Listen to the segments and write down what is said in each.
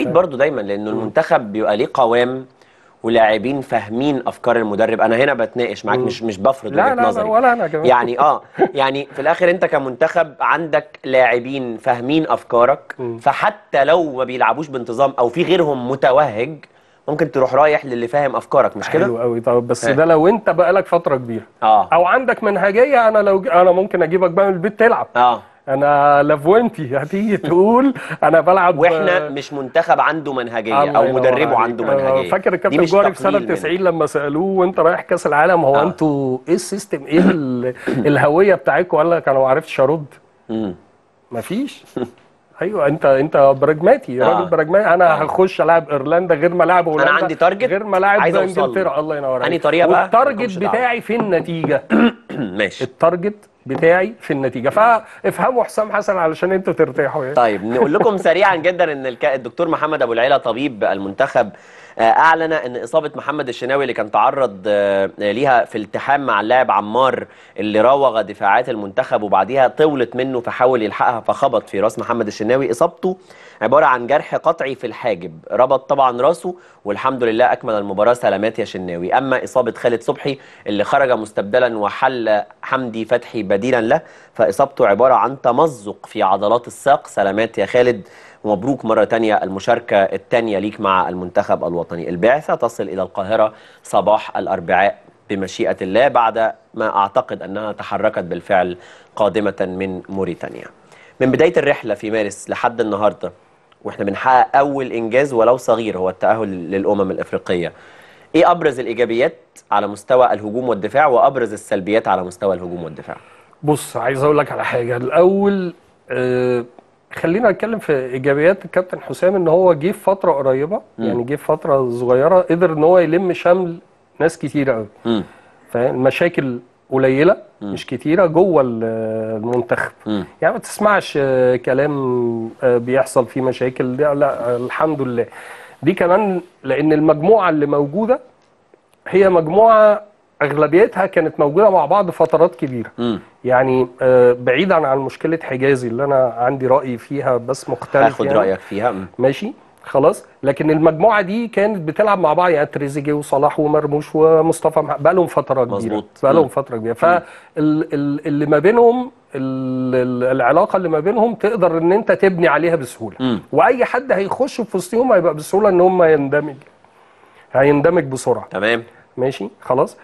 سعيد برضو دايما لانه المنتخب بيبقى ليه قوام ولاعبين فاهمين افكار المدرب انا هنا بتناقش معاك مش مش بفرض لا وجهه لا لا نظري ولا انا كمان يعني اه يعني في الاخر انت كمنتخب عندك لاعبين فاهمين افكارك فحتى لو ما بيلعبوش بانتظام او في غيرهم متوهج ممكن تروح رايح للي فاهم افكارك مش كده حلو قوي طب بس اه. ده لو انت بقالك فتره كبيره اه او عندك منهجيه انا لو انا ممكن اجيبك بقى من البيت تلعب اه انا لافوينتي هتيجي تقول انا بلعب واحنا مش منتخب عنده منهجيه الله او ينور مدربه عليك. عنده آه، منهجيه فاكر دي الكابتن مش جوهري في سنه تقليل منه. 90 لما سالوه وانت رايح كاس العالم هو آه. انتوا ايه السيستم ايه ال- الهويه بتاعتكم قال لك انا ما عرفتش ارد مم. مفيش ايوه انت انت براجماتي آه. راجل براجماتي انا آه. هخش العب ايرلندا غير ما العب هولندا عندي تارجت غير ما العب عايز أوصل له. انجلترا الله ينور عليك أنهي طريقة بقى؟ مالكمش والتارجت دعوة. بتاعي في النتيجه ماشي التارجت بتاعي في النتيجه فافهموا حسام حسن علشان انتوا ترتاحوا يعني طيب نقول لكم سريعا جدا ان الك- الدكتور محمد ابو العيله طبيب المنتخب آه، اعلن ان اصابه محمد الشناوي اللي كان تعرض آه، ليها في التحام مع اللاعب عمار اللي راوغ دفاعات المنتخب وبعديها طولت منه فحاول يلحقها فخبط في راس محمد الشناوي اصابته عباره عن جرح قطعي في الحاجب ربط طبعا راسه والحمد لله اكمل المباراه سلامات يا شناوي اما اصابه خالد صبحي اللي خرج مستبدلا وحل حمدي فتحي بديلا له فاصابته عباره عن تمزق في عضلات الساق سلامات يا خالد ومبروك مرة تانية المشاركة التانية ليك مع المنتخب الوطني البعثة تصل إلى القاهرة صباح الأربعاء بمشيئة الله بعد ما أعتقد أنها تحركت بالفعل قادمة من موريتانيا من بداية الرحلة في مارس لحد النهاردة واحنا بنحقق أول إنجاز ولو صغير هو التأهل للأمم الإفريقية إيه أبرز الإيجابيات على مستوى الهجوم والدفاع وأبرز السلبيات على مستوى الهجوم والدفاع بص عايز اقول لك على حاجه الاول آه خلينا نتكلم في ايجابيات الكابتن حسام ان هو جه في فتره قريبه مم. يعني جه في فتره صغيره قدر ان هو يلم شمل ناس كتيره قوي مم. فاهم المشاكل قليله مم. مش كتيره جوه ال- المنتخب مم. يعني ما تسمعش آه، كلام آه، بيحصل فيه مشاكل ده لا آه، الحمد لله دي كمان لان المجموعه اللي موجوده هي مجموعه اغلبيتها كانت موجوده مع بعض فترات كبيره مم. يعني آه، بعيدا عن مشكله حجازي اللي انا عندي راي فيها بس مختلف هاخد يعني. رأيك فيها مم. ماشي خلاص لكن المجموعه دي كانت بتلعب مع بعض يعني تريزيجيه وصلاح ومرموش ومصطفى مح- بقى لهم فتره كبيره مظبوط. بقى مم. لهم فتره كبيره فاللي ما بينهم ال- ال- العلاقه اللي ما بينهم تقدر ان انت تبني عليها بسهوله مم. واي حد هيخش في وسطهم هيبقى بسهوله ان هم يندمج هيندمج بسرعه تمام ماشي خلاص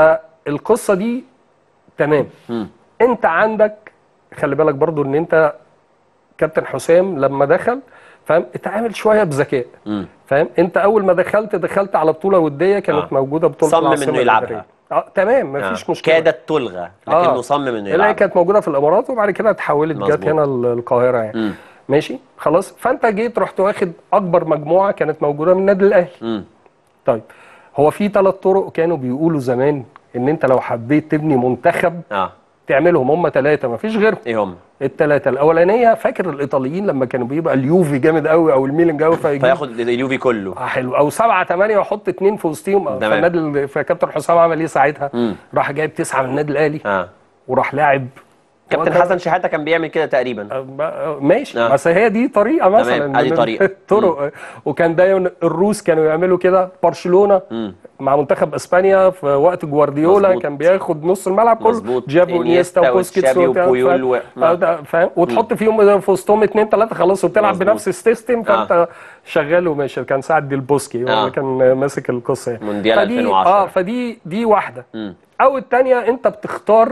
فالقصه دي تمام مم. انت عندك خلي بالك برضو ان انت كابتن حسام لما دخل فاهم اتعامل شويه بذكاء مم. فاهم انت اول ما دخلت دخلت على بطوله وديه كانت آه. موجوده بطوله صمم العاصمة إنه يلعبها. الإدارية. اه تمام مفيش آه. مشكله كادت تلغى لكنه آه. صمم انه اللي هي يلعب كانت موجوده في الامارات وبعد كده اتحولت جت مظبوط. هنا ال- القاهره يعني مم. ماشي خلاص فانت جيت رحت واخد اكبر مجموعه كانت موجوده من النادي الاهلي مم. طيب هو في ثلاث طرق كانوا بيقولوا زمان ان انت لو حبيت تبني منتخب اه تعملهم هم ثلاثه مفيش غيرهم ايه هم الثلاثه الاولانيه فاكر الايطاليين لما كانوا بيبقى اليوفي جامد قوي او الميلان قوي فيجيب فياخد اليوفي كله آه حلو او سبعه ثمانيه ويحط اثنين في وسطهم تمام. فالنادي ال- فكابتن حسام عمل ايه ساعتها؟ مم. راح جايب تسعه من النادي الاهلي اه وراح لاعب كابتن وكان- حسن شحاته كان بيعمل كده تقريبا آه، آه، ماشي آه. بس هي دي طريقه مثلا تمام، ادي من طريقة. الطرق وكان دايما الروس كانوا يعملوا كده برشلونه مم. مع منتخب اسبانيا في وقت جوارديولا مظبوط. كان بياخد نص الملعب كله مظبوط. جاب إنيستا انيستا وبوسكيتس وتشافي وبتاع، وبويول فاهم؟ و- آه، ده- فاهم وتحط فيهم في وسطهم اثنين ثلاثه خلاص وبتلعب مظبوط. بنفس السيستم فانت شغال وماشي كان سعد البوسكي هو آه. اللي كان ماسك القصه يعني. مونديال فدي 2010. اه فدي دي واحده مم. او الثانيه انت بتختار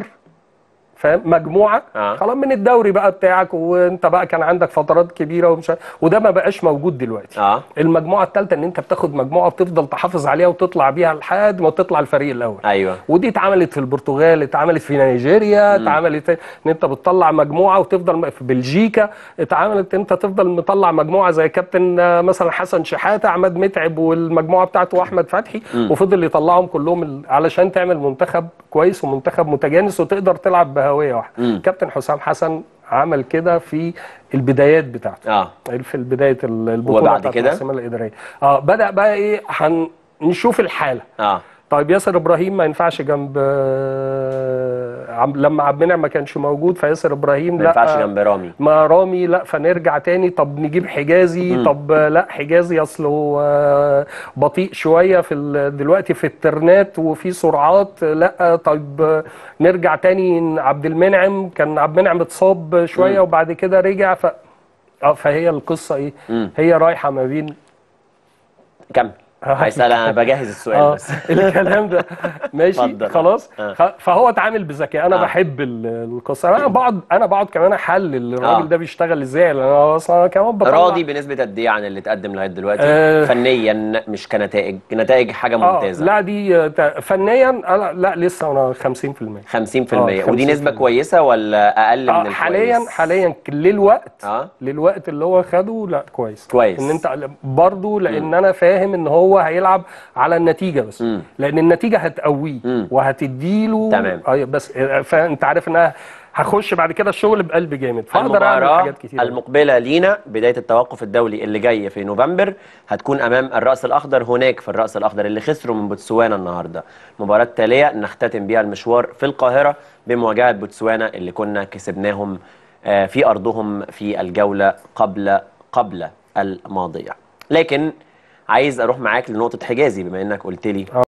فاهم مجموعه آه. خلاص من الدوري بقى بتاعك وانت بقى كان عندك فترات كبيره ومش عارف- وده ما بقاش موجود دلوقتي اه المجموعه الثالثه ان انت بتاخد مجموعه وتفضل تحافظ عليها وتطلع بيها لحد ما تطلع الفريق الاول ايوه ودي اتعملت في البرتغال اتعملت في نيجيريا اتعملت ان انت بتطلع مجموعه وتفضل م- في بلجيكا اتعملت انت تفضل مطلع مجموعه زي كابتن آه، مثلا حسن شحاته عماد متعب والمجموعه بتاعته واحمد فتحي وفضل يطلعهم كلهم ال- علشان تعمل منتخب كويس ومنتخب متجانس وتقدر تلعب بهويه واحده مم. كابتن حسام حسن عمل كده في البدايات بتاعته اه في بدايه ال- البطوله وبعد بتاعت كده؟ العاصمه الاداريه اه بدا بقى ايه هنشوف الحاله اه طيب ياسر ابراهيم ما ينفعش جنب آه، آه، عم- لما عبد المنعم ما كانش موجود فياسر ابراهيم ما ينفعش لا جنب رامي ما رامي لا فنرجع تاني طب نجيب حجازي طب آه، لا حجازي اصله آه، بطيء شويه في ال- دلوقتي في الترنات وفي سرعات آه، لا طيب آه، نرجع تاني ن- عبد المنعم كان عبد المنعم اتصاب شويه وبعد كده رجع ف اه فهي القصه ايه مم. هي رايحه ما بين كمل هيسأل انا بجهز السؤال اه بس الكلام ده ماشي اتفضل. خلاص آه. خ- فهو اتعامل بذكاء انا آه. بحب ال- القصه انا بقعد انا بقعد كمان احلل الراجل آه. ده بيشتغل ازاي لان انا اصلا كمان بطلع راضي بنسبة قد ايه عن اللي اتقدم لغاية دلوقتي آه. فنيا مش كنتائج نتائج حاجة اه ممتازة لا دي آه، تا- فنيا أنا لا لسه انا 50% 50% آه، ودي نسبة 50%. كويسة ولا أقل من آه الكويس؟ حاليا حاليا للوقت اه للوقت اللي هو خده لا كويس كويس. ان انت برضه لان انا فاهم ان هو هيلعب على النتيجه بس مم. لان النتيجه هتقويه مم. وهتديله تمام. آه بس آه، فانت عارف ان انا هخش بعد كده الشغل بقلب جامد فاقدر اعمل المباراة حاجات كتير المقبلة لينا بداية التوقف الدولي اللي جاي في نوفمبر هتكون أمام الرأس الأخضر هناك في الرأس الأخضر اللي خسروا من بوتسوانا النهاردة المباراة التالية نختتم بيها المشوار في القاهرة بمواجهة بوتسوانا اللي كنا كسبناهم آه، في أرضهم في الجولة قبل قبل الماضية لكن عايز أروح معاك لنقطة حجازي بما إنك قلت لي